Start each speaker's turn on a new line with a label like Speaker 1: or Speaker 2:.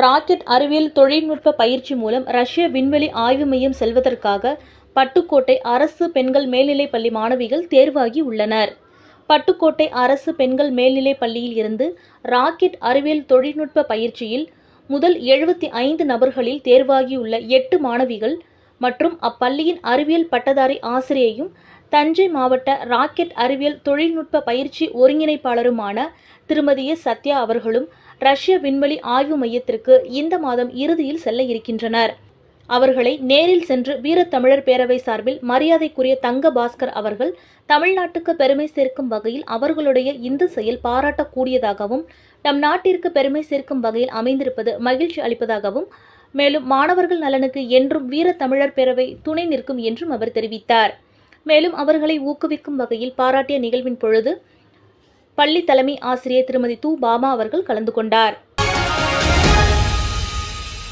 Speaker 1: rocket அறிவியல் தொழில்நுட்ப பயிற்சி மூலம் ரஷ்ய விண்வெளி ஆய்வு மையம் செல்வதற்காக பட்டுக்கோட்டை அரசு பெண்கள் மேல்நிலைப் பள்ளி மாணவிகள் தேர்வாகி உள்ளனர் பட்டுக்கோட்டை அரசு பெண்கள் மேல்நிலைப் பள்ளியில் இருந்து ராக்கெட் அறிவியல் தொழில்நுட்ப பயிற்சியில் முதல் எழுபத்தி ஐந்து நபர்களில் தேர்வாகியுள்ள எட்டு மாணவிகள் மற்றும் அப்பள்ளியின் அறிவியல் பட்டதாரி ஆசிரியையும் தஞ்சை மாவட்ட ராக்கெட் அறிவியல் தொழில்நுட்ப பயிற்சி ஒருங்கிணைப்பாளருமான திருமதி எஸ் சத்யா அவர்களும் ரஷ்ய விண்வெளி ஆய்வு மையத்திற்கு இந்த மாதம் இறுதியில் செல்ல இருக்கின்றனர் அவர்களை நேரில் சென்று வீரத்தமிழர் பேரவை சார்பில் மரியாதைக்குரிய தங்க பாஸ்கர் அவர்கள் தமிழ்நாட்டுக்கு பெருமை சேர்க்கும் வகையில் அவர்களுடைய இந்த செயல் பாராட்டக்கூடியதாகவும் நம் நாட்டிற்கு பெருமை சேர்க்கும் வகையில் அமைந்திருப்பது மகிழ்ச்சி அளிப்பதாகவும் மேலும் மாணவர்கள் நலனுக்கு என்றும் வீரத்தமிழர் பேரவை துணை நிற்கும் என்றும் அவர் தெரிவித்தார் மேலும் அவர்களை ஊக்குவிக்கும் வகையில் பாராட்டிய நிகழ்வின் பொழுது பள்ளி தலைமை ஆசிரியர் திருமதி து பாமா அவர்கள் கலந்து கொண்டார்